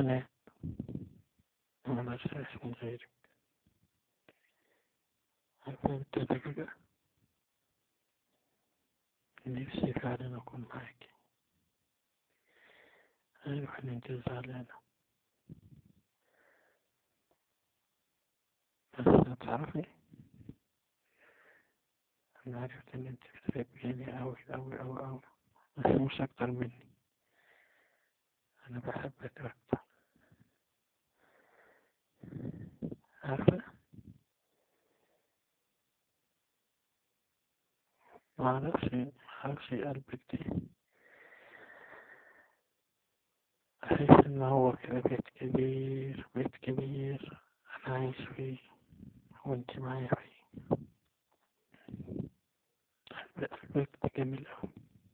سناء ما نرجعش من غيرك عارفة الدجاجة نفسي فعلا أكون معاكي عارف إن انت زعلانة بس تعرفي أنا عرفت إن انت بتحبيني أوي أوي أوي أوي بس مش أكتر مني أنا بحبك أكتر عارفة معرفش معرفش قلبك دي أحس إن هو كده بيت كبير بيت كبير أنا عايش فيه وأنت معايا فيه قلبك ده جميل أوي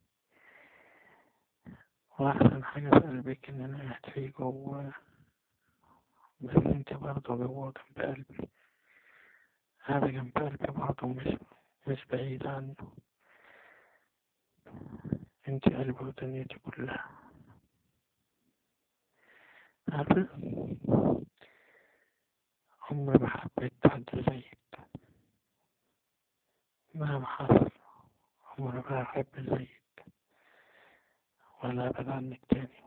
وأحسن حاجة في قلبك إن أنا قاعد فيه جوه بس أنت برضه جوه جنب قلبي قاعدة جنب قلبي برضه مش مش بعيد عنه انت قلبي ودنيتي كلها عارفة عمري ما حبيت حد زيك مهما حصل عمري ما هحب زيك ولا أبعد عنك تاني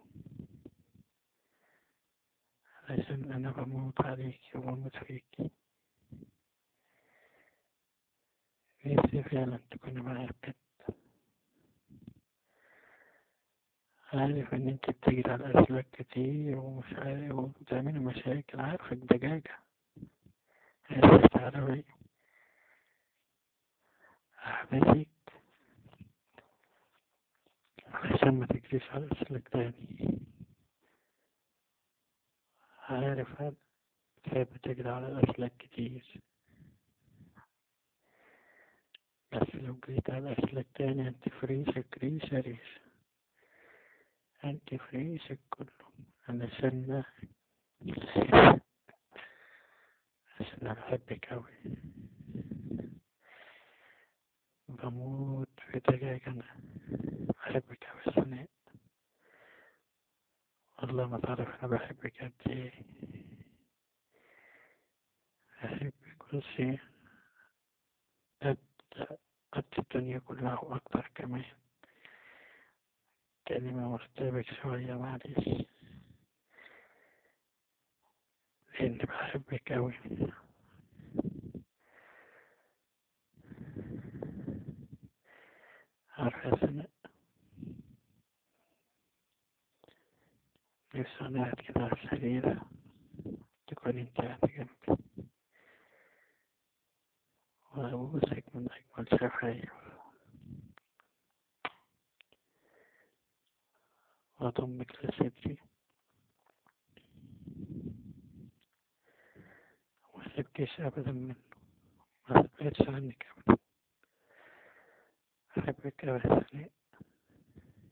علشان أنا بموت عليكي وبموت فيكي نفسي فعلا تكوني معايا بجد عارف إن أنت بتجري على أسلاك كتير ومش عارف وبتعملي مشاكل عارفك دجاجة عايزك تعرفي أحبسك علشان ما تجريش على أسلاك تاني عارف هاد بتحب تجري على الأسلاك كتير بس لو جريت على أسلاك تاني أنت فريشك ريشة ريشة أنت فريشك كله علشان عشان أنا بحبك أوي بموت في دجاج أنا بحبك أوي سناء والله ما تعرف أنا بحبك قد إيه بحبك بصي قد قد الدنيا كلها وأكتر كمان كلمة مرتبك شوية معلش لأني بحبك أوي عارفة يا سناء نفسي أنا قاعد كده على السرير تكون انت قاعدة جنبي وأبوسك من أجمل شفايف وأضمك لصدري ومسيبكيش أبدا منه ما تبعدش عنك أبدا أحبك أوي يا سناء